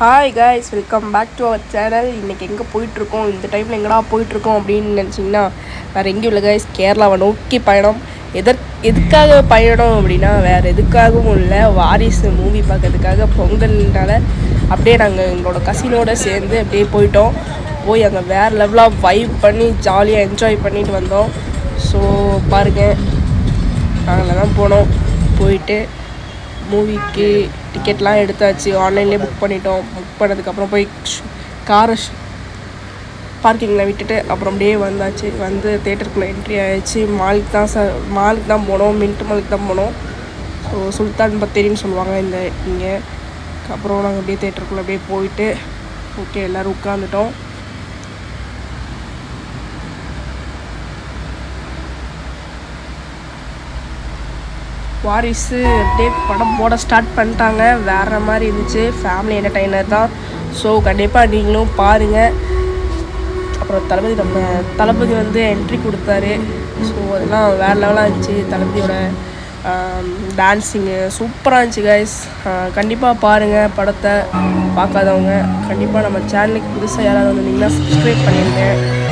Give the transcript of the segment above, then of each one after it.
hi guys welcome back to our channel இன்றைக்கி எங்கே போயிட்டுருக்கோம் இந்த டைமில் எங்கடா போயிட்டுருக்கோம் அப்படின்னு நினச்சிங்கன்னா வேறு எங்கேயும் இல்லை guys கேரளாவை நோக்கி பயணம் எதற் எதுக்காக பயணம் அப்படின்னா வேறு எதுக்காகவும் இல்லை வாரிசு மூவி பார்க்கறதுக்காக பொங்கல்னால அப்படியே நாங்கள் எங்களோட கசினோட சேர்ந்து அப்படியே போயிட்டோம் போய் அங்கே வேறு லெவலாக வைப் பண்ணி ஜாலியாக என்ஜாய் பண்ணிட்டு வந்தோம் ஸோ பாருங்கள் நாங்கள் தான் போனோம் போயிட்டு மூவிக்கு டிக்கெட்லாம் எடுத்தாச்சு ஆன்லைன்லேயே புக் பண்ணிட்டோம் புக் பண்ணதுக்கப்புறம் போய் காரை பார்க்கிங்கில் விட்டுட்டு அப்புறம் அப்படியே வந்தாச்சு வந்து தேட்டருக்குள்ளே என்ட்ரி ஆயிடுச்சு மாலுக்கு தான் சார் மாலுக்கு தான் போனோம் மின்ட் மாலுக்கு தான் போனோம் ஸோ சுல்தான் பத்தேரின்னு சொல்லுவாங்க இந்த இங்கே அப்புறம் நாங்கள் அப்படியே தேட்டருக்குள்ளே அப்படியே போயிட்டு ஓகே எல்லோரும் உட்காந்துட்டோம் வாரிசு அப்படியே படம் போட ஸ்டார்ட் பண்ணிட்டாங்க வேறு மாதிரி இருந்துச்சு ஃபேமிலி என்டர்டைனர் தான் ஸோ கண்டிப்பாக நீங்களும் பாருங்கள் அப்புறம் தளபதி நம்ம தளபதி வந்து என்ட்ரி கொடுத்தாரு ஸோ அதெல்லாம் வேறு லெவலாக இருந்துச்சு தளபதியோட டான்ஸிங்கு சூப்பராக இருந்துச்சு கைஸ் கண்டிப்பாக பாருங்கள் படத்தை பார்க்காதவங்க கண்டிப்பாக நம்ம சேனலுக்கு புதுசாக யாராவது வந்திருந்தீங்கன்னா சப்ஸ்கிரைப் பண்ணிடுங்க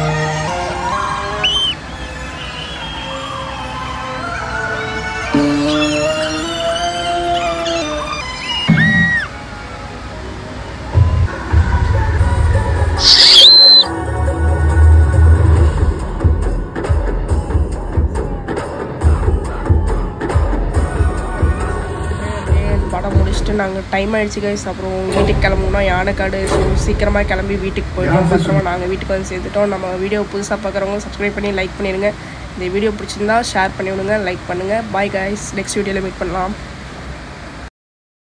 அப்படியே படம் முடிச்சுட்டு நாங்கள் டைம் ஆயிடுச்சு கைஸ் அப்புறம் வீட்டுக்கு கிளம்புனா யானைக்காடு ஸோ சீக்கிரமாக கிளம்பி வீட்டுக்கு போயிட்டோம் பத்திரமா நாங்கள் வீட்டுக்கு வந்து சேர்த்துட்டோம் நம்ம வீடியோ புதுசாக பார்க்குறவங்க சப்ஸ்கிரைப் பண்ணி லைக் பண்ணிடுங்க இந்த வீடியோ பிடிச்சிருந்தா ஷேர் பண்ணி விடுங்க லைக் பண்ணுங்கள் பாய் கைஸ் நெக்ஸ்ட் வீடியோவில் மீட் பண்ணலாம்